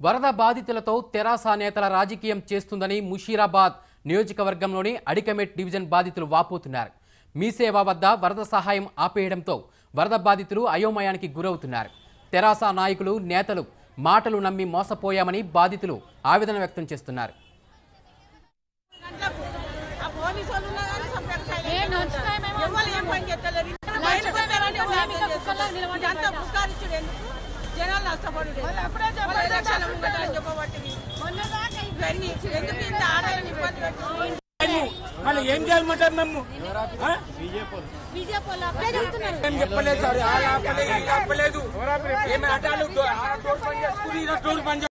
వరద బాధితులతో తెరాస నేతల రాజకీయం చేస్తుందని ముషీరాబాద్ నియోజకవర్గంలోని అడికమెట్ డివిజన్ బాధితులు వాపోతున్నారు మీ సేవ వద్ద వరద సహాయం ఆపేయడంతో వరద బాధితులు అయోమయానికి గురవుతున్నారు తెరాస నాయకులు నేతలు మాటలు నమ్మి మోసపోయామని బాధితులు ఆవేదన వ్యక్తం చేస్తున్నారు ఆ పోలీసు వాళ్ళు ఉన్నా కానీ సపరేట్ సైలెంట్ ఏ నడుచుతాయి మేము ఎవరు ఏం పని చేస్తలేరు ఇక్కడ బయటకు వస్తారంటే వాళ్ళు ఏం చేస్తారు? ఇదంతా పుకారిచ్చుడు ఎందుకు జనాలు నష్టపడుడు వాళ్ళ ఎలక్షన్ల ముంగట అని చెప్పబట్టివి ఇవన్నీ ఎందుకు ఇంత ఆడాలని ఇబ్బంది పెట్టుకుంటున్నారు? మళ్ళీ ఏం చేయమంటారు మేము ఆ? బీజేపీ వాళ్ళు అప్పుడే చెప్తున్నారు ఏం చెప్పలేదు సార్ ఆ ఆపలేదు ఈ ఆపలేదు ఏమి అడ్డాలు డోర్ పని చేసుకుని ఈరోజు డోర్ పని